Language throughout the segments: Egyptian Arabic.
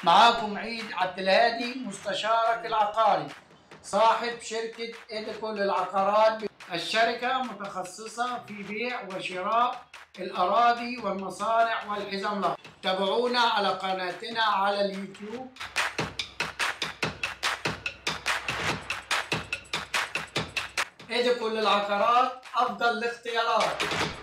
معاكم عيد عبد الهادي مستشارك العقاري صاحب شركة إيديكو للعقارات الشركة متخصصة في بيع وشراء الأراضي والمصانع والحزم لها تابعونا على قناتنا على اليوتيوب إيديكو للعقارات أفضل الاختيارات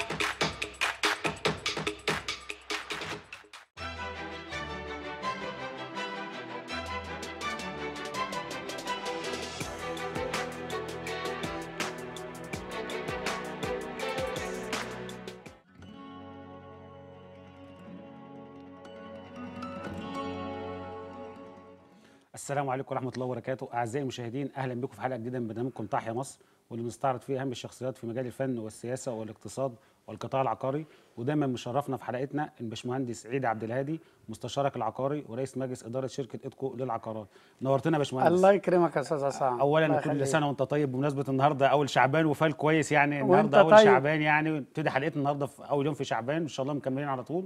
السلام عليكم ورحمه الله وبركاته اعزائي المشاهدين اهلا بكم في حلقه جديده من برنامجكم تحيا مصر واللي بنستعرض فيه اهم الشخصيات في مجال الفن والسياسه والاقتصاد والقطاع العقاري ودايما مشرفنا في حلقتنا الباشمهندس عيد عبد الهادي مستشارك العقاري ورئيس مجلس اداره شركه ادكو للعقارات نورتنا يا باشمهندس الله يكرمك يا أستاذ عصام اولا الله كل يخليك. سنه وانت طيب بمناسبه النهارده اول شعبان وفال كويس يعني وأنت النهارده اول طيب. شعبان يعني نبتدي حلقتنا النهارده في اول يوم في شعبان ان شاء الله مكملين على طول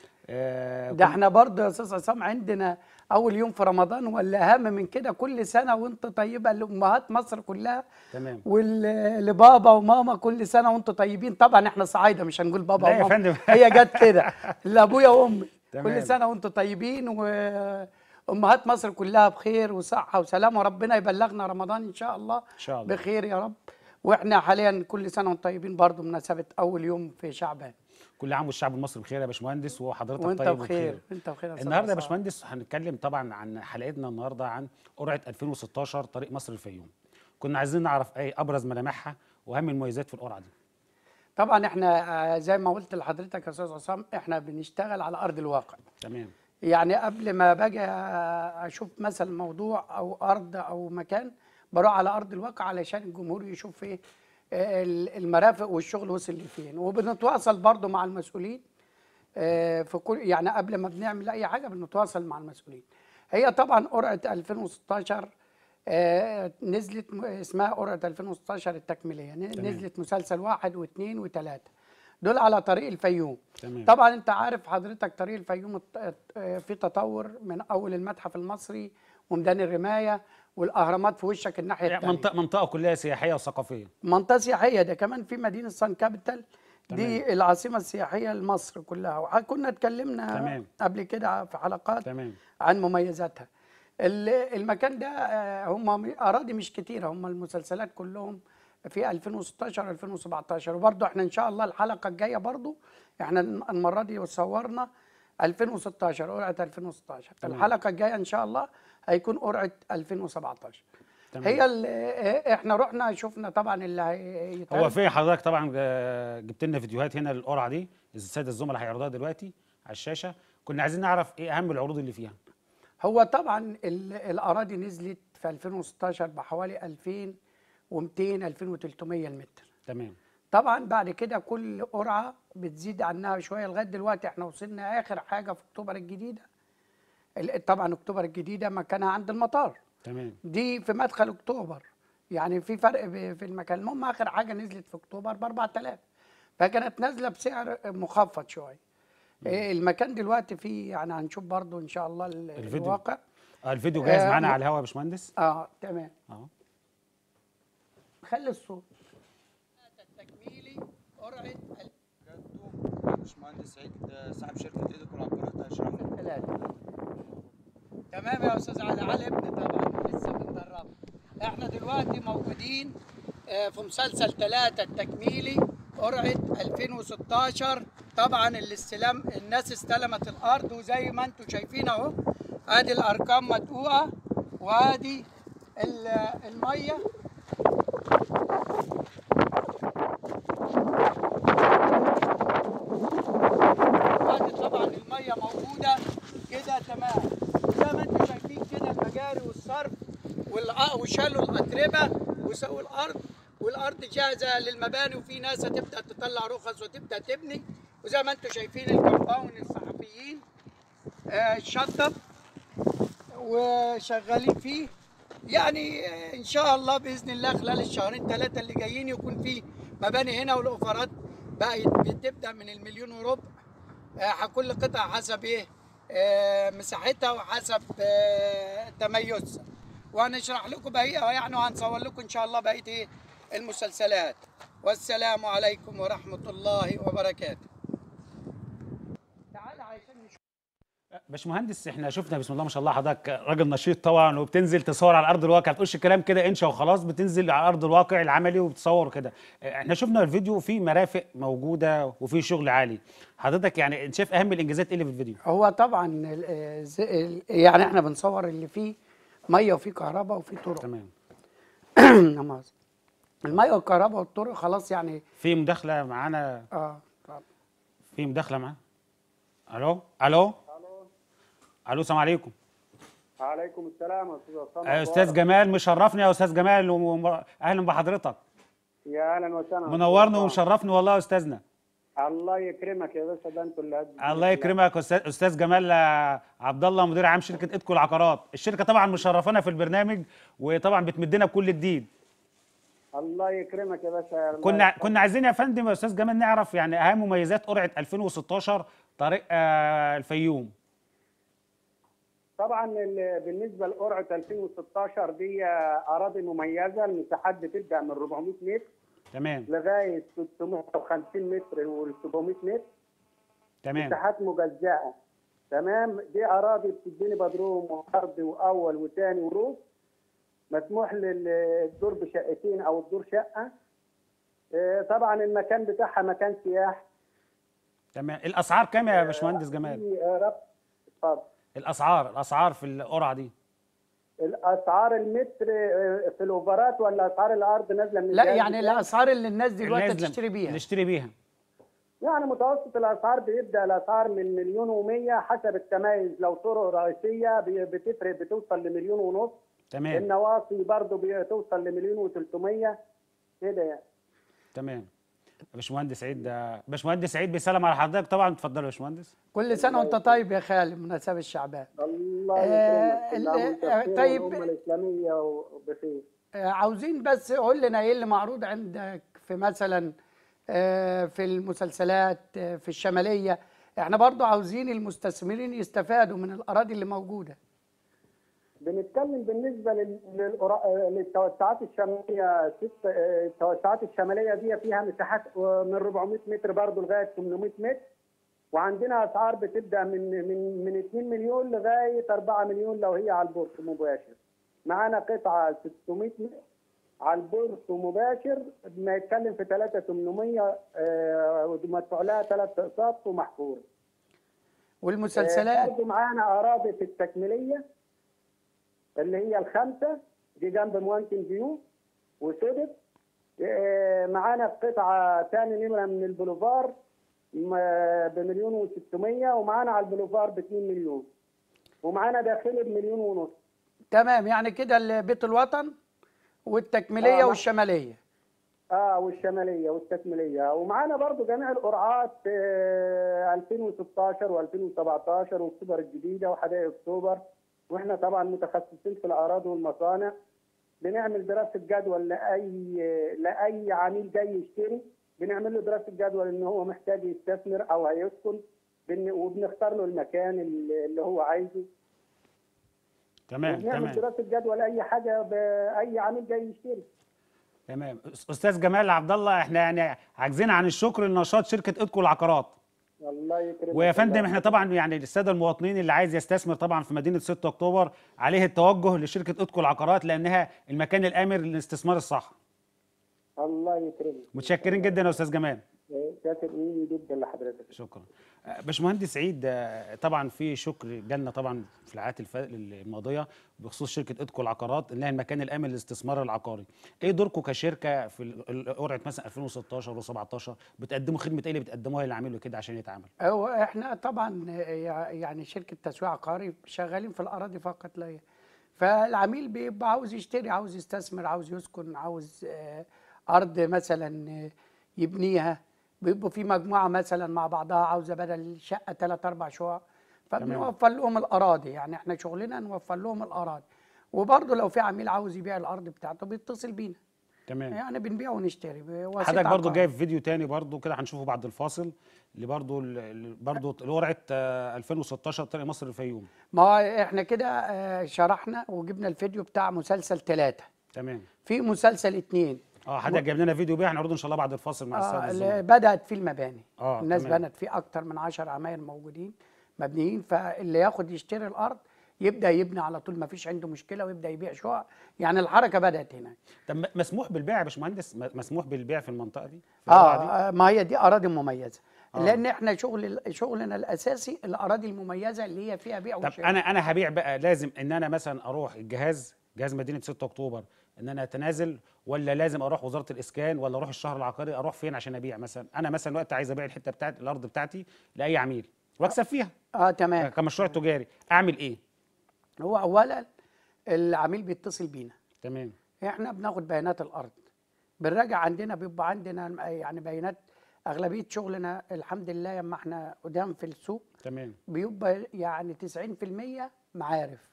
آه ده احنا برضه يا استاذ عصام عندنا اول يوم في رمضان ولا اهم من كده كل سنه وانت طيبه لامهات مصر كلها تمام ولبابا وماما كل سنه وانتم طيبين طبعا احنا صعايده مش هنقول بابا لا يا وماما فندم. هي جت كده لابويا وامي تمام. كل سنه وانتم طيبين وامهات مصر كلها بخير وصحه وسلام وربنا يبلغنا رمضان ان شاء الله ان شاء الله بخير يا رب واحنا حاليا كل سنه وانتم طيبين برضه بمناسبه اول يوم في شعبان كل عام والشعب المصري بخير يا باشمهندس وحضرتك وانت طيب بخير انت بخير يا أستاذ النهارده يا عصام. باشمهندس هنتكلم طبعا عن حلقتنا النهارده عن قرعه 2016 طريق مصر الفيوم كنا عايزين نعرف ايه ابرز ملامحها واهم المميزات في القرعه دي طبعا احنا آه، زي ما قلت لحضرتك يا استاذ عصام احنا بنشتغل على ارض الواقع تمام يعني قبل ما باجي اشوف مثلا موضوع او ارض او مكان بروح على ارض الواقع علشان الجمهور يشوف ايه آه، المرافق والشغل وصل لفين وبنتواصل برضو مع المسؤولين آه، في كل يعني قبل ما بنعمل اي حاجه بنتواصل مع المسؤولين هي طبعا قرعه 2016 آه، نزلت م- اسمها قرعه 2016 التكميليه ن- تمام. نزلت مسلسل واحد واثنين وثلاثه دول على طريق الفيوم تمام طبعا انت عارف حضرتك طريق الفيوم الت- ات- في تطور من اول المتحف المصري وميدان الرمايه والاهرامات في وشك الناحيه يعني الثانيه منطقه منطقه كلها سياحيه وثقافيه منطقه سياحيه ده كمان في مدينه سان كابيتال تمام. دي العاصمه السياحيه لمصر كلها وكنا اتكلمنا تمام. قبل كده في حلقات تمام عن مميزاتها ال- المكان ده آه، هم اراضي مش كتيره هم المسلسلات كلهم في 2016 2017 وبرضه احنا ان شاء الله الحلقه الجايه برضه احنا المره دي صورنا 2016 قرعه 2016 تمام. الحلقه الجايه ان شاء الله هيكون قرعه 2017 تمام هي ال- آه، احنا رحنا شفنا طبعا اللي هيتعرض هو في حضرتك طبعا آه، جبت لنا فيديوهات هنا للقرعه دي الساده الزملاء هيعرضوها دلوقتي على الشاشه كنا عايزين نعرف ايه اهم العروض اللي فيها هو طبعا ال- الاراضي نزلت في 2016 بحوالي 2200 2300 المتر تمام طبعا بعد كده كل قرعه بتزيد عنها شويه لغايه دلوقتي احنا وصلنا اخر حاجه في اكتوبر الجديده ال- طبعا اكتوبر الجديده مكانها عند المطار تمام دي في مدخل اكتوبر يعني في فرق ب- في المكان المهم اخر حاجه نزلت في اكتوبر ب 4000 فكانت نازله بسعر مخفض شويه إيه المكان دلوقتي فيه يعني هنشوف برضو ان شاء الله ال- الفيديو. الواقع آه، الفيديو جاهز آه، معانا م- على الهواء يا باشمهندس اه تمام اهو خلي الصوت التكميلي قرعه باشمهندس سعيد صاحب شركه ايديكو العقارات هيشرح لنا الثلاثه تمام يا استاذ علي علي ابني طبعا لسه بندربه احنا دلوقتي موجودين آه، في مسلسل ثلاثة التكميلي قرعة 2016 طبعا الاستلام الناس استلمت الارض وزي ما انتم شايفين اهو ادي الارقام مدقوقة وادي ال- المية وادي طبعا المية موجودة كده تمام زي ما انتم شايفين كده المجاري والصرف والع- وشالوا الأتربة وسووا الأرض والأرض جاهزة للمباني وفي ناس هتبدأ تطلع رخص وتبدأ تبني وزي ما انتم شايفين الكومباوند الصحفيين آه، شطب وشغالين فيه يعني آه، ان شاء الله باذن الله خلال الشهرين ثلاثه اللي جايين يكون في مباني هنا والاوفرات بقت بتبدا من المليون وربع آه، كل قطعه حسب ايه آه، مساحتها وحسب آه، تميزها وهنشرح لكم بقيه يعني وهنصور لكم ان شاء الله بقيه إيه المسلسلات والسلام عليكم ورحمه الله وبركاته تعال عشان نشوف باشمهندس احنا شفنا بسم الله ما شاء الله حضرتك راجل نشيط طبعا وبتنزل تصور على ارض الواقع ما تقولش كلام كده انشا وخلاص بتنزل على ارض الواقع العملي وبتصور كده اه، احنا شفنا الفيديو فيه مرافق موجوده وفيه شغل عالي حضرتك يعني انت شايف اهم الانجازات ايه اللي في الفيديو هو طبعا ال- آه، ز- ال- يعني احنا بنصور اللي فيه ميه وفيه كهرباء وفيه طرق تمام نماذج. الميه والكهرباء والطرق خلاص يعني في مداخله معانا اه طب. في مداخله معانا الو الو الو السلام عليكم عليكم السلام يا استاذ عصام اه، استاذ جمال مشرفني يا استاذ جمال وم- اهلا بحضرتك يا اهلا وسهلا منورني ومشرفني والله يا استاذنا الله يكرمك يا باشا ده انتوا اللي قد الله يكرمك استاذ استاذ جمال آه، عبد الله مدير عام شركه ادكو العقارات الشركه طبعا مشرفانا في البرنامج وطبعا بتمدنا بكل جديد الله يكرمك يا باشا الله كنا يكرمك. كنا عايزين يا فندم يا استاذ جمال نعرف يعني اهم مميزات قرعه 2016 طريق آه، الفيوم طبعا ال- بالنسبه لقرعه 2016 دي اراضي مميزه المساحات بتبدا من 400 متر تمام لغايه 650 متر وال 700 متر تمام مساحات مجزأة تمام دي أراضي بتديني بدروم وأرض وأول وثاني وروف مسموح للدور بشقتين أو الدور شقة آه، طبعا المكان بتاعها مكان سياح تمام الاسعار كام يا باشمهندس جمال في آه، رب اتفضل الاسعار الاسعار في القرعه دي الأسعار المتر آه، في الأوفرات ولا أسعار الأرض نازلة من لا الجهاز يعني بتاعي؟ الاسعار اللي الناس دلوقتي نازلة- تشتري بيها نشتري بيها يعني متوسط الاسعار بيبدا الاسعار من مليون و100 حسب التميز لو طرق رئيسيه بي- بتفرق بتوصل لمليون ونص تمام النواصي برضه بتوصل لمليون و300 كده يعني تمام باشمهندس سعيد ده باشمهندس سعيد بيسلم على حضرتك طبعا اتفضل يا باشمهندس كل سنه وانت طيب يا خالد مناسبه الشعبان الله آه، يكرمك كل عام وانت ال- بخير طيب. والامه الاسلاميه وبخير آه، عاوزين بس قول لنا ايه اللي معروض عندك في مثلا آه، في المسلسلات آه، في الشماليه احنا برضو عاوزين المستثمرين يستفادوا من الاراضي اللي موجوده بنتكلم بالنسبه لل- للقرا- آه، للتوسعات الشماليه ست آه، التوسعات الشماليه دي فيها مساحات آه، من 400 متر برضه لغايه 800 متر وعندنا اسعار بتبدا من من من 2 مليون لغايه 4 مليون لو هي على البورصه مباشر معانا قطعه 600 متر على البورصه مباشر بنتكلم في 3800 آه، ومدفوع لها ثلاث اقساط ومحفوره والمسلسلات برضه معانا اراضي في التكميليه اللي هي الخمسه دي جنب موانتن فيو وسودت آه، معانا قطعه ثاني نمره من البوليفار م- بمليون و600 ومعانا على البوليفار ب 2 مليون ومعانا داخلي بمليون ونص تمام يعني كده ال- بيت الوطن والتكميليه آه، والشماليه اه والشماليه والتكميليه ومعانا برضو جميع القرعات آه 2016 و2017 واكتوبر الجديده وحدائق اكتوبر واحنا طبعا متخصصين في الاراضي والمصانع بنعمل دراسه جدول لاي لاي عميل جاي يشتري بنعمل له دراسه جدول ان هو محتاج يستثمر او هيسكن بن- وبنختار له المكان اللي اللي هو عايزه تمام بنعمل تمام دراسه جدول اي حاجه باي عميل جاي يشتري تمام أس- استاذ جمال عبد الله احنا يعني عاجزين عن الشكر لنشاط شركه ادكو العقارات الله يكرمك ويا فندم الله احنا طبعا يعني الساده المواطنين اللي عايز يستثمر طبعا في مدينه 6 اكتوبر عليه التوجه لشركه ادكو العقارات لانها المكان الامن للاستثمار الصح الله يكرمك متشكرين جدا يا استاذ جمال شاكر مني جدا لحضرتك شكرا آه، باشمهندس سعيد آه، طبعا في شكر جالنا طبعا في العقد الف- الماضيه بخصوص شركه ادكو العقارات انها المكان الامن للاستثمار العقاري ايه دوركم كشركه في ال- ال- قرعه مثلا 2016 و17 بتقدموا خدمه ايه اللي بتقدموها للعميل وكده عشان يتعامل هو احنا طبعا يع- يعني شركه تسويق عقاري شغالين في الاراضي فقط لا غير. فالعميل بيبقى عاوز يشتري عاوز يستثمر عاوز يسكن عاوز آه، ارض مثلا آه، يبنيها بيبقوا في مجموعه مثلا مع بعضها عاوزه بدل شقه ثلاث اربع شقق فبنوفر لهم الاراضي يعني احنا شغلنا نوفر لهم الاراضي وبرضه لو في عميل عاوز يبيع الارض بتاعته بيتصل بينا تمام يعني بنبيع ونشتري وسيط حضرتك برضو عقاري. جايب فيديو تاني برضو كده هنشوفه بعد الفاصل اللي برضو اللي برضو الورقه آه، 2016 طريق مصر الفيوم ما هو احنا كده آه، شرحنا وجبنا الفيديو بتاع مسلسل ثلاثة تمام في مسلسل اتنين اه حضرتك جايب لنا فيديو بيه هنعرضه ان شاء الله بعد الفاصل مع آه الساده اللي الزملاء بدأت فيه المباني آه، الناس تمام. بنت فيه أكتر من 10 عماير موجودين مبنيين فاللي ياخد يشتري الأرض يبدأ يبني على طول ما فيش عنده مشكلة ويبدأ يبيع شقق يعني الحركة بدأت هنا طب م- مسموح بالبيع يا باشمهندس م- مسموح بالبيع في المنطقه دي في القطعة دي؟ اه آه، ما هي دي اراضي مميزه آه. لان احنا شغل شغلنا الاساسي الاراضي المميزه اللي هي فيها بيع طب وشراء انا انا هبيع بقى لازم ان انا مثلا اروح الجهاز جهاز مدينه 6 اكتوبر ان انا اتنازل ولا لازم اروح وزاره الاسكان ولا اروح الشهر العقاري اروح فين عشان ابيع مثلا انا مثلا وقت عايز ابيع الحته بتاعت الارض بتاعتي لاي عميل واكسب فيها اه تمام كمشروع تجاري اعمل ايه هو اولا العميل بيتصل بينا تمام احنا بناخد بيانات الارض بنراجع عندنا بيبقى عندنا يعني بيانات اغلبيه شغلنا الحمد لله لما احنا قدام في السوق تمام بيبقى يعني 90% معارف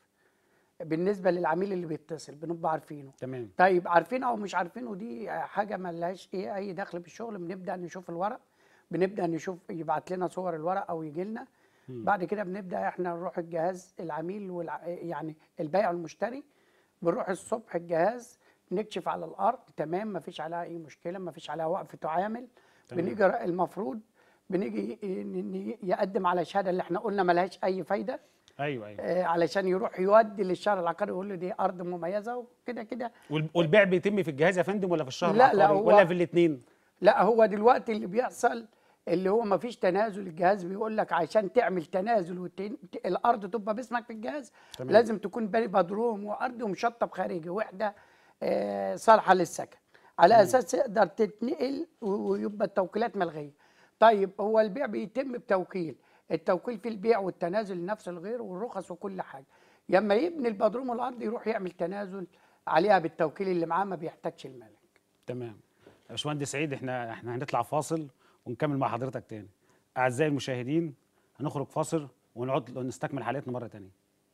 بالنسبه للعميل اللي بيتصل بنبقى عارفينه تمام طيب عارفين او مش عارفينه دي حاجه ما لهاش ايه اي دخل بالشغل بنبدا نشوف الورق بنبدا نشوف يبعت لنا صور الورق او يجي لنا بعد كده بنبدا احنا نروح الجهاز العميل والع... يعني البائع والمشتري بنروح الصبح الجهاز نكشف على الارض تمام ما فيش عليها اي مشكله ما فيش عليها وقف تعامل تمام. بنيجي المفروض بنيجي ن- ن- يقدم على شهاده اللي احنا قلنا ما لهاش اي فايده ايوه ايوه آه، علشان يروح يودي للشهر العقاري يقول له دي ارض مميزه وكده كده وال- والبيع بيتم في الجهاز يا فندم ولا في الشهر لا، لا، العقاري هو- ولا في الاثنين لا هو دلوقتي اللي بيحصل اللي هو ما فيش تنازل الجهاز بيقول لك عشان تعمل تنازل وتن... ت- الارض تبقى باسمك في الجهاز تمام. لازم تكون باني بدروم وارض ومشطب خارجي وحده آه، صالحه للسكن على اساس تقدر تتنقل و- ويبقى التوكيلات ملغيه طيب هو البيع بيتم بتوكيل التوكيل في البيع والتنازل لنفس الغير والرخص وكل حاجه لما يبني البدروم والارض يروح يعمل تنازل عليها بالتوكيل اللي معاه ما بيحتاجش المالك تمام يا باشمهندس سعيد احنا احنا هنطلع فاصل ونكمل مع حضرتك تاني اعزائي المشاهدين هنخرج فاصل ونقعد نستكمل حلقتنا مره تانيه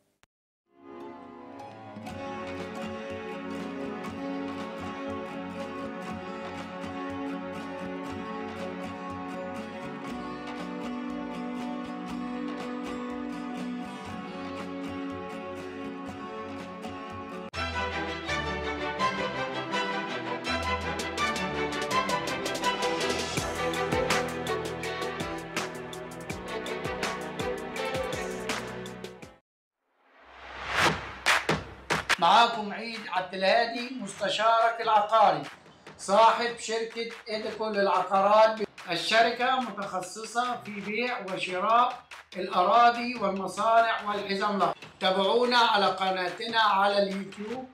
معاكم عيد عبد الهادي مستشارك العقاري صاحب شركة إيديكو للعقارات الشركة متخصصة في بيع وشراء الأراضي والمصانع والحزم الأرض تابعونا على قناتنا على اليوتيوب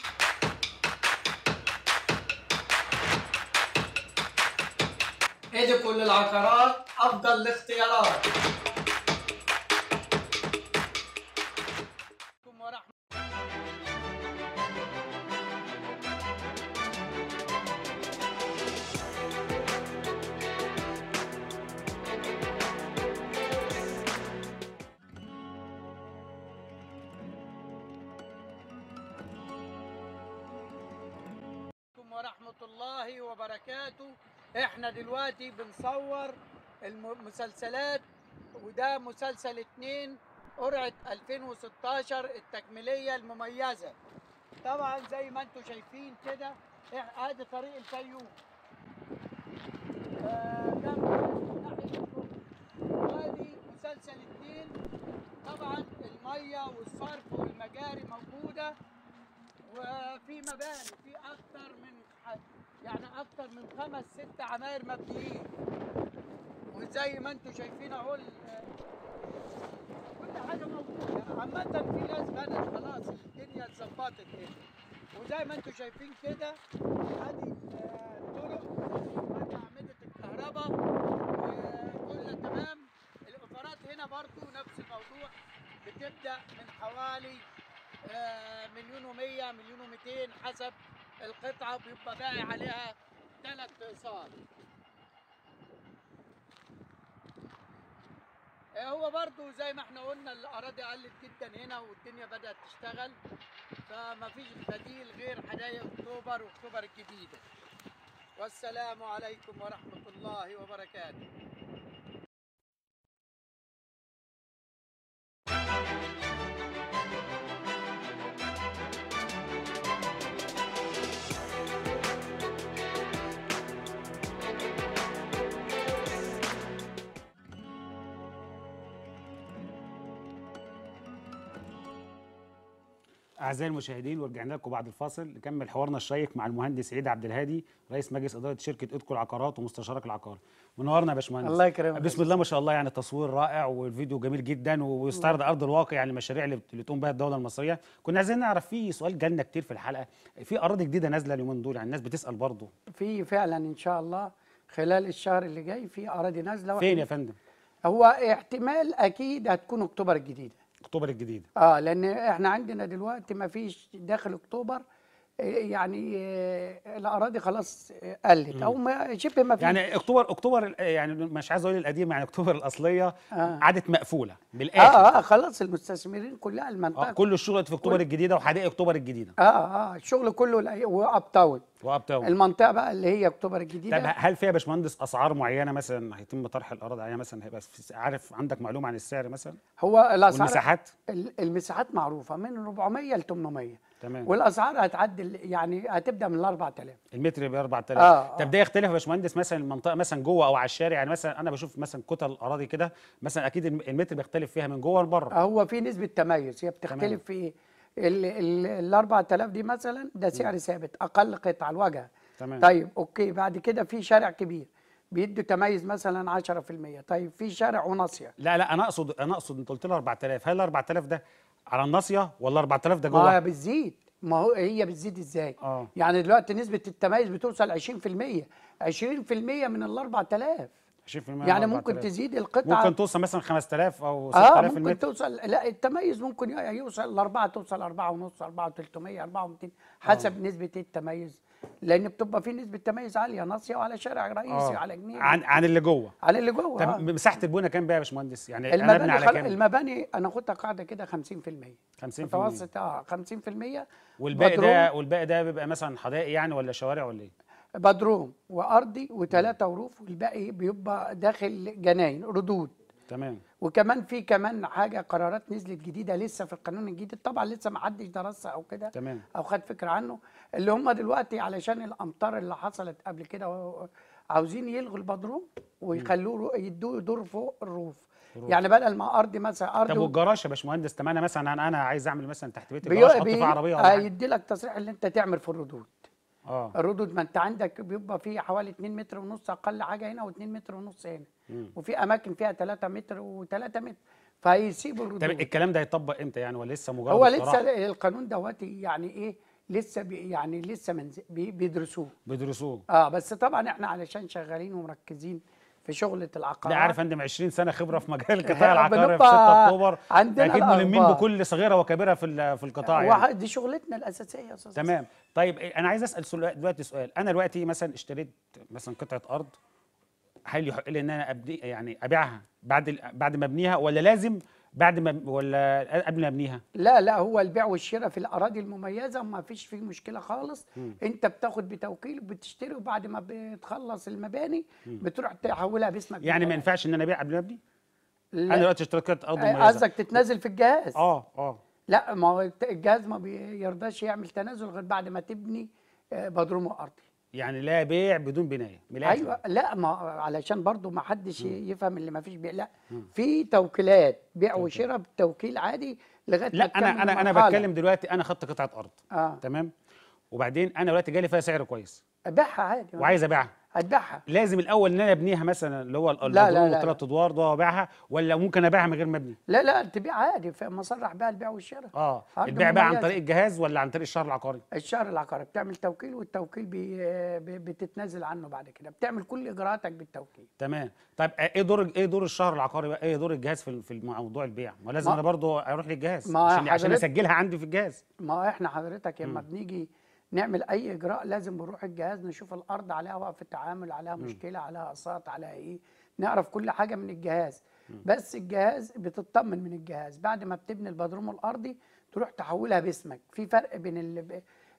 إيديكو للعقارات أفضل الاختيارات ورحمة عليكم ورحمة الله وبركاته احنا دلوقتي بنصور المسلسلات وده مسلسل اتنين قرعة 2016 التكميلية المميزة طبعا زي ما انتم شايفين كده إح- ادي طريق الفيوم آه، ده من ناحية الجنوب. وادي مسلسل اتنين طبعا المية والصرف والمجاري موجودة وفي مباني في اكتر من ح- يعني اكتر من خمس ست عماير مبنيين وزي ما انتم شايفين اهو ال- كل حاجه موجوده عامه في ناس بنت خلاص الدنيا اتظبطت كده وزي ما انتم شايفين كده ادي آه، الطرق وادي اعمده الكهرباء وكل تمام الاوفرات هنا برضو نفس الموضوع بتبدا من حوالي آه، مليون ومية مليون ومئتين حسب القطعة بيبقى باقي عليها ثلاث اقساط آه، هو برضو زي ما احنا قلنا الأراضي قلت جدا هنا والدنيا بدأت تشتغل فما فيش بديل غير حدائق أكتوبر وأكتوبر الجديدة والسلام عليكم ورحمة الله وبركاته اعزائي المشاهدين ورجعنا لكم بعد الفاصل نكمل حوارنا الشيق مع المهندس عيد عبد الهادي رئيس مجلس اداره شركه ادكو العقارات ومستشارك العقار منورنا يا باشمهندس الله يكرمك. بسم الله ما شاء الله يعني تصوير رائع والفيديو جميل جدا ويستعرض ارض الواقع يعني المشاريع اللي اللي تقوم بها الدوله المصريه كنا عايزين نعرف في سؤال جالنا كتير في الحلقه في اراضي جديده نازله اليومين دول يعني الناس بتسال برضه في فعلا إن شاء الله خلال الشهر اللي جاي في أراضي نازلة فين وإحنا- يا فندم هو احتمال أكيد هتكون أكتوبر الجديدة اكتوبر الجديد اه لان احنا عندنا دلوقتي ما فيش داخل اكتوبر آه، يعني آه، الاراضي خلاص آه، قلت او ما شبه ما فيش يعني اكتوبر اكتوبر يعني مش عايز اقول القديمه يعني اكتوبر الاصليه آه. عادت مقفوله اه بالاخر اه خلاص المستثمرين كلها آه. المنطقه كل الشغل في اكتوبر الجديده وحدائق اكتوبر الجديده اه اه الشغل كله الأي- واب تاون واب تاون المنطقه بقى اللي هي اكتوبر طب الجديده هل فيها يا باشمهندس اسعار معينه مثلا هيتم طرح الاراضي عليها مثلا هيبقى في- عارف عندك معلومه عن السعر مثلا هو الاسعار والمساحات ال- المساحات معروفه من 400 ل 800 تمام والاسعار هتعدل يعني هتبدا من ال 4000 المتر ب 4000 آه، آه. طب ده يختلف يا باشمهندس مثلا المنطقه مثلا جوه او على الشارع يعني مثلا انا بشوف مثلا كتل الاراضي كده مثلا اكيد الم- المتر بيختلف فيها من جوه لبره هو في نسبة تميز هي بتختلف في ايه؟ ال ال ال 4000 دي مثلا ده سعر ثابت اقل قطعة الواجهة تمام طيب اوكي بعد كده في شارع كبير بيدوا تميز مثلا 10% طيب في شارع وناصية لا لا انا اقصد انا اقصد انت قلت لي 4000 هل ال 4000 ده على الناصيه ولا 4000 ده ما هي جوه بتزيد ما هو هي بتزيد ازاي؟ اه يعني دلوقتي نسبة التميز بتوصل 20% 20% من ال 4000 20% من يعني 4000. ممكن تزيد القطعة ممكن توصل مثلا 5000 او 6000 اه ممكن المتر توصل لا التميز ممكن ي- يوصل لأربعة توصل أربعة ونص أربعة وتلتمية أربعة ومتين حسب نسبة التميز لأن بتبقى في نسبة تميز عالية ناصية وعلى شارع رئيسي آه. وعلى جنيه عن عن اللي جوه على اللي جوه طب آه. مساحه البنى كام بقى يا باشمهندس يعني انا ابني المباني على خل... كام المباني أنا خدتها قاعدة كده 50% 50% متوسط اه 50% والباقي بدروم. ده والباقي ده بيبقى مثلا حدائق يعني ولا شوارع ولا ايه بدروم وأرضي وثلاثة وروف والباقي بيبقى داخل جناين ردود تمام وكمان في كمان حاجه قرارات نزلت جديده لسه في القانون الجديد طبعا لسه ما حدش درسها او كده تمام او خد فكره عنه اللي هم دلوقتي علشان الامطار اللي حصلت قبل كده و- عاوزين يلغوا البدروم ويخلوه رو- يدوه دور فوق الروف يعني بدل ما ارضي مثلا ارض طب و- والجراج يا باشمهندس طب انا مثلا انا, أنا عايز اعمل مثلا تحت بيتي بي- جراج احط بي- فيه عربيه ولا حاجه هيدي لك تصريح اللي انت تعمل في الردود اه الردود ما انت عندك بيبقى فيه حوالي 2 متر ونص اقل حاجه هنا و2 متر ونص هنا مم. وفي اماكن فيها 3 متر و3 متر فهيسيبوا طب الردود الكلام ده هيطبق امتى يعني ولا لسه مجرد هو اقتراح؟ لسه القانون دوت يعني ايه لسه بي يعني لسه منز... بي بيدرسوه بيدرسوه اه بس طبعا احنا علشان شغالين ومركزين في شغله العقارات لا عارف يا فندم 20 سنه خبره في مجال القطاع العقاري في بنبقى 6 اكتوبر عندنا اكيد ملمين الأخبار. بكل صغيره وكبيره في ال- في القطاع يعني وح- دي شغلتنا الاساسيه يا استاذ تمام طيب إيه، انا عايز اسال سؤال- دلوقتي سؤال انا دلوقتي مثلا اشتريت مثلا قطعه ارض هل يحق لي ان انا ابدي يعني ابيعها بعد ال- بعد ما ابنيها ولا لازم بعد ما ولا قبل ما ابنيها لا لا هو البيع والشراء في الاراضي المميزه ما فيش فيه مشكله خالص مم. انت بتاخد بتوكيل وبتشتري وبعد ما بتخلص المباني بتروح تحولها باسمك يعني ما بالجهاز. ينفعش ان انا ابيع قبل ما ابني لا. انا دلوقتي اشتريت قطعه ارض آه، مميزه قصدك تتنازل في الجهاز اه اه لا ما هو الجهاز ما بيرضاش يعمل تنازل غير بعد ما تبني آه، بدروم وارضي يعني لا بيع بدون بنايه من الآخر. ايوه لا ما علشان برضو ما حدش يفهم اللي ما فيش بيع لا في توكيلات بيع وشراء بالتوكيل عادي لغايه ما لا تكمل انا انا انا المرحلة. بتكلم دلوقتي انا خدت قطعه ارض اه تمام وبعدين انا دلوقتي جالي فيها سعر كويس ابيعها عادي وعايز ابيعها هتبيعها لازم الاول ان انا ابنيها مثلا اللي هو لا، لا، لا، الثلاث ادوار ده وابيعها ولا ممكن ابيعها من غير ما ابني لا لا تبيع عادي في مصرح بيع البيع والشراء اه أرض البيع بقى عن مميزة. طريق الجهاز ولا عن طريق الشهر العقاري الشهر العقاري بتعمل توكيل والتوكيل بي بي- بتتنازل عنه بعد كده بتعمل كل اجراءاتك بالتوكيل تمام طيب ايه دور ايه دور الشهر العقاري بقى ايه دور الجهاز في في موضوع البيع ما لازم ما- انا برضو اروح للجهاز ما عشان عشان حضرتك- اسجلها عندي في الجهاز ما احنا حضرتك لما بنيجي نعمل اي اجراء لازم بنروح الجهاز نشوف الارض عليها وقف التعامل عليها مشكله عليها اقساط عليها ايه نعرف كل حاجه من الجهاز بس الجهاز بتطمن من الجهاز بعد ما بتبني البدروم الارضي تروح تحولها باسمك في فرق بين ال...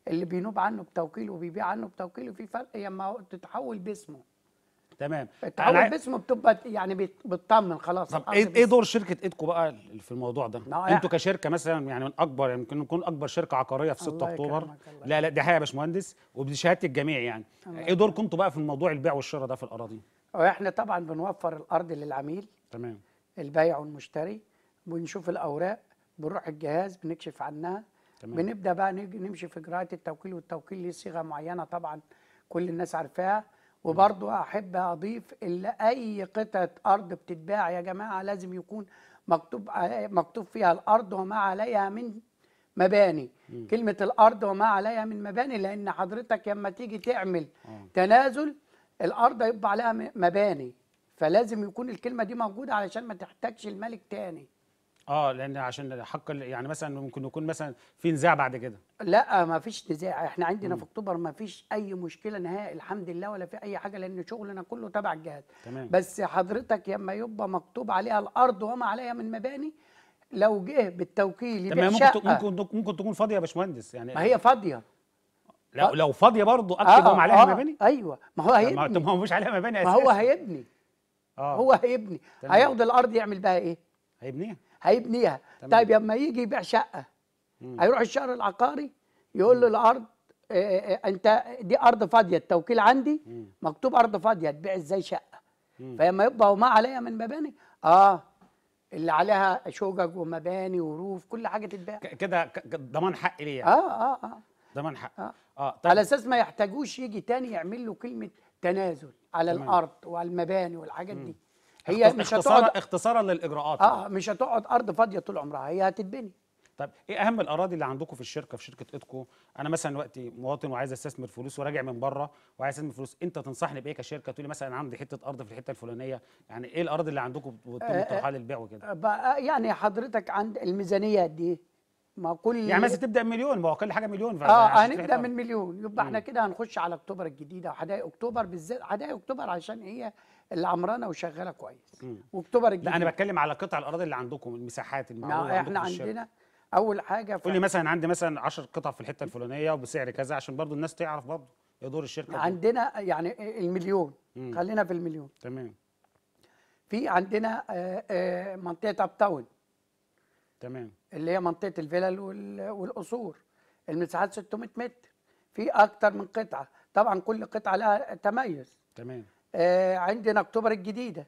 اللي بينوب عنه بتوكيل وبيبيع عنه بتوكيل وفي فرق لما هو تتحول باسمه تمام التحول أنا- باسمه بتبقى يعني بت- بتطمن خلاص طب الأرض ايه ايه باسمه. دور شركه ايدكو بقى في الموضوع ده؟ ما هو انتوا كشركه مثلا يعني من اكبر يعني يمكن نكون اكبر شركه عقاريه في 6 الله اكتوبر يكرمك، الله لا لا دي حقيقه يا باشمهندس وبشهاده الجميع يعني ايه دوركم انتوا بقى في الموضوع البيع والشراء ده في الاراضي؟ واحنا طبعا بنوفر الارض للعميل تمام البايع والمشتري بنشوف الاوراق بنروح الجهاز بنكشف عنها تمام. بنبدا بقى نيجي نمشي في اجراءات التوكيل والتوكيل ليه صيغه معينه طبعا كل الناس عارفاها وبرضه احب اضيف ان اي قطعه ارض بتتباع يا جماعه لازم يكون مكتوب علي- مكتوب فيها الارض وما عليها من مباني كلمه الارض وما عليها من مباني لان حضرتك لما تيجي تعمل تنازل الارض يبقى عليها م- مباني فلازم يكون الكلمه دي موجوده علشان ما تحتاجش الملك تاني اه لان عشان حق ال- يعني مثلا ممكن يكون مثلا في نزاع بعد كده لا ما فيش نزاع احنا عندنا في اكتوبر ما فيش اي مشكله نهائي الحمد لله ولا في اي حاجه لان شغلنا كله تبع الجهاز تمام. بس حضرتك لما يبقى مكتوب عليها الارض وما عليها من مباني لو جه بالتوكيل يبيع تمام ممكن ت- شقه ممكن ممكن تكون فاضيه يا باشمهندس يعني ما هي فاضيه لو لو فاضيه برضه اكتب هم عليها مباني ايوه ما هو ما هيبني ما هو مش عليها مباني ما هو اساسا هيبني اه هو هيبني تمام. هياخد الارض يعمل بها ايه هيبنيها هيبنيها تمام. طيب لما يجي يبيع شقه هيروح الشهر العقاري يقول له الارض آه، آه، انت دي ارض فاضيه التوكيل عندي مكتوب ارض فاضيه تبيع ازاي شقه فلما يبقى وما عليها من مباني اه اللي عليها شقق ومباني وروف كل حاجه تتباع ك- كده ك- ك- ضمان حق ليه يعني اه اه اه ضمان حق آه. اه على طيب اساس ما يحتاجوش يجي تاني يعمل له كلمه تنازل على تمام. الارض وعلى المباني والحاجات دي هي اختص- مش اختصارا هتقعد اختصارا للاجراءات اه مش هتقعد ارض فاضيه طول عمرها هي هتتبني طب ايه اهم الاراضي اللي عندكم في الشركه في شركه ايدكو انا مثلا دلوقتي مواطن وعايز استثمر فلوس وراجع من بره وعايز استثمر فلوس انت تنصحني بايه كشركه تقول لي مثلا عندي حته ارض في الحته الفلانيه يعني ايه الاراضي اللي عندكم وتم آه، طرحها للبيع وكده بقى يعني حضرتك عند الميزانيه قد ايه؟ ما كل يعني مثلا تبدا مليون ما هو اقل حاجه مليون اه عشان تشتري هنبدا حتة من أرض. مليون يبقى احنا كده هنخش على اكتوبر الجديده وحدائق اكتوبر بالذات حدائق اكتوبر عشان هي اللي عمرانه وشغاله كويس واكتوبر الجديده لا انا بتكلم على قطع الاراضي اللي عندكم المساحات المعروضه لا، عندكم احنا في الشركة. عندنا اول حاجه قول لي مثلا عندي مثلا 10 قطع في الحته الفلانيه وبسعر كذا عشان برضو الناس تعرف برضو ايه دور الشركه دي. عندنا يعني المليون مم. خلينا في المليون تمام في عندنا آه، آه، منطقه اب تاون تمام اللي هي منطقه الفلل وال- والقصور المساحات 600 متر في اكتر من قطعه طبعا كل قطعه لها تميز تمام آه، عندنا اكتوبر الجديده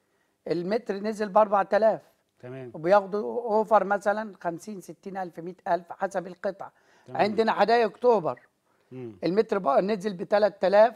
المتر نزل ب 4000 تمام وبياخدوا اوفر مثلا 50 60 الف 100 الف حسب القطعه تمام. عندنا حدائق اكتوبر مم. المتر بقى نزل ب 3000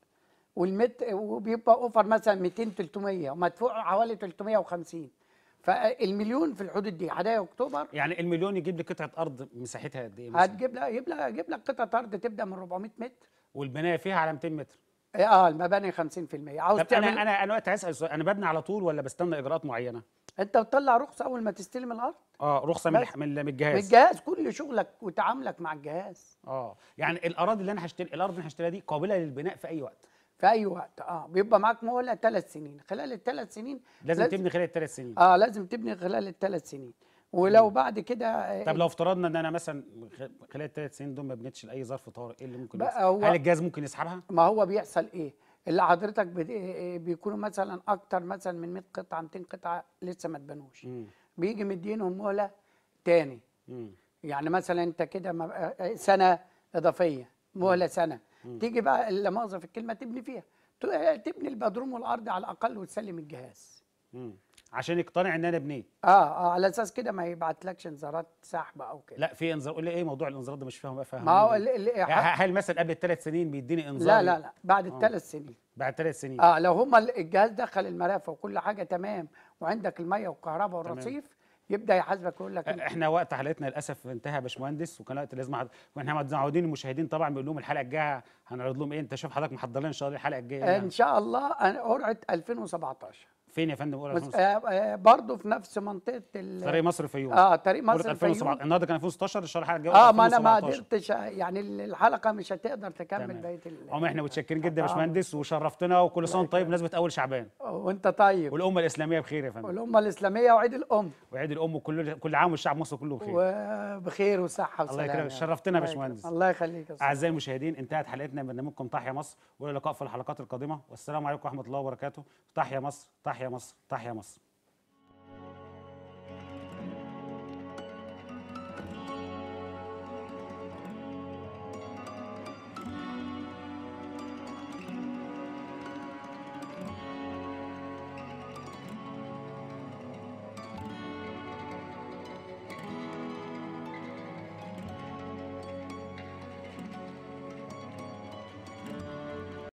والمتر وبيبقى اوفر مثلا 200 300 ومدفوع حوالي 350 فالمليون في الحدود دي حدائق اكتوبر يعني المليون يجيب لي قطعه ارض مساحتها قد ايه مثلا هتجيب لك يجيب لك يجيب لك قطعه ارض تبدا من 400 متر والبنايه فيها على 200 متر اه المباني 50% عاوز طب تعمل انا انا انا وقت عايز اسال سؤال انا ببني على طول ولا بستنى اجراءات معينه انت بتطلع رخصه اول ما تستلم الارض اه رخصه من بس. الح- من من من الجهاز الجهاز كل شغلك وتعاملك مع الجهاز اه يعني الاراضي اللي انا هشتري الارض اللي انا هشتريها دي قابله للبناء في اي وقت في اي وقت اه بيبقى معاك مهله ثلاث سنين خلال الثلاث سنين لازم تبني خلال الثلاث سنين اه لازم تبني خلال الثلاث سنين ولو بعد كده آه، طب لو افترضنا ان انا مثلا خ- خلال الثلاث سنين دول ما بنيتش لاي ظرف طارئ ايه اللي ممكن بقى يحصل؟ هو- هل الجهاز ممكن يسحبها ما هو بيحصل ايه اللي حضرتك بت- آه، بيكونوا مثلا اكتر مثلا من 100 قطعه 200 قطعه لسه ما اتبنوش مم. بيجي مدينهم مهله تاني مم. يعني مثلا انت كده ما بقى- آه، سنه اضافيه مهله سنه تيجي بقى اللي مؤاخذه في الكلمه تبني فيها ت- آه، تبني البدروم والارض على الاقل وتسلم الجهاز مم. عشان يقتنع ان انا بنيت اه اه على اساس كده ما يبعتلكش انذارات سحب او كده لا في انذار قول لي ايه موضوع الانذارات ده مش فاهم بقى فاهم ما هو ال- ال- هل مثلا قبل الثلاث سنين بيديني انذار لا لا لا بعد الثلاث سنين بعد ثلاث سنين اه لو هما ال- الجهاز دخل المرافق وكل حاجه تمام وعندك الميه والكهرباء والرصيف يبدا يحاسبك ويقول لك احنا وقت حلقتنا للاسف انتهى يا باشمهندس وكان وقت لازم أحد... واحنا متعودين المشاهدين طبعا بنقول لهم الحلقه الجايه هنعرض لهم ايه انت شوف حضرتك محضر لنا ان شاء الله الحلقه الجايه ان شاء الله أنا قرعه 2017 فين يا فندم اولى مس- 2016 آه، آه، برضه في نفس منطقه ال- طريق مصر الفيوم اه طريق بطولة مصر 2017 الفيوم النهارده كان 2016 الشهر الحلقه الجايه اه ما انا ما 2017. قدرتش يعني الحلقه مش هتقدر تكمل تمام. بقيه ال- عم احنا متشكرين جدا يا آه. باشمهندس وشرفتنا وكل سنه وانت طيب بمناسبه اول شعبان وانت طيب والامه الاسلاميه بخير يا فندم والامه الاسلاميه وعيد الام وعيد الام وكل كل عام والشعب المصري كله بخير وبخير وصحه الله وسلامه يكرمك. شرفتنا يا الله باشمهندس. يكرمك. الله يخليك يا أستاذ. اعزائي المشاهدين انتهت حلقتنا من برنامجكم تحيا مصر والى اللقاء في الحلقات القادمه والسلام عليكم ورحمه الله وبركاته تحيا مصر تحيا مصر تحيا مصر